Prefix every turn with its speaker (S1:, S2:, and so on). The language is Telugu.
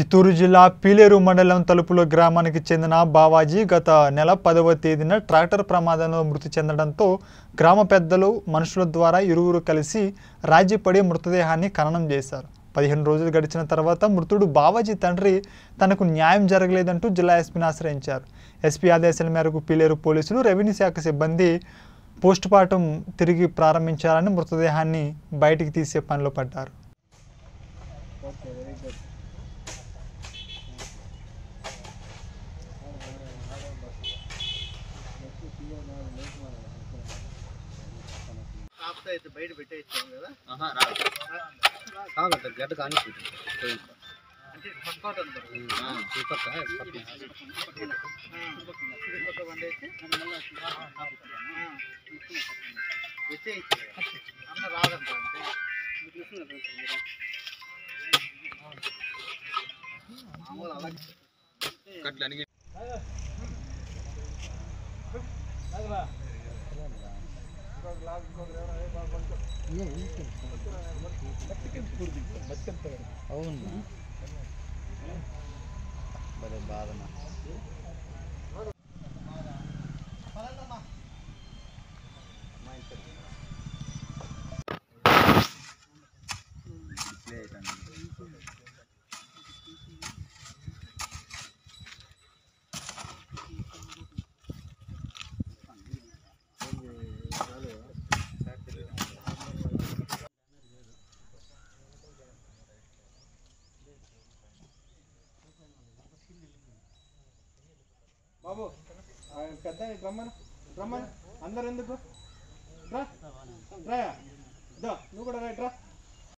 S1: చిత్తూరు జిల్లా పీలేరు మండలం తలుపుల గ్రామానికి చెందిన బావాజీ గత నెల పదవ తేదీన ట్రాక్టర్ ప్రమాదంలో మృతి చెందడంతో గ్రామ పెద్దలు మనుషుల ద్వారా ఇరువురు కలిసి రాజీపడి మృతదేహాన్ని ఖననం చేశారు పదిహేను రోజులు గడిచిన తర్వాత మృతుడు బావాజీ తండ్రి తనకు న్యాయం జరగలేదంటూ జిల్లా ఎస్పీని ఆశ్రయించారు ఎస్పీ ఆదేశాల మేరకు పీలేరు పోలీసులు రెవెన్యూ శాఖ సిబ్బంది పోస్టుమార్టం తిరిగి ప్రారంభించాలని మృతదేహాన్ని బయటికి తీసే పనిలో పడ్డారు
S2: కాపుతో అయితే బయట పెట్టేస్తాం కదా
S3: ఆహా, రాదు. కాదు అట్లా గడ్డ కానీ
S2: అంటే పక్కోట చుట్టుపక్కల వండేసి వచ్చేయచ్చు అన్న రాదంట అంటే మామూలు అలా
S3: కట్లు అనిగి అవును భలే బాధనా
S4: బాబు ఆ పెద్ద రమ్మను రమ్మను అందరు ఎందుకు రా రా దా నువ్వు కూడా రైట్ రా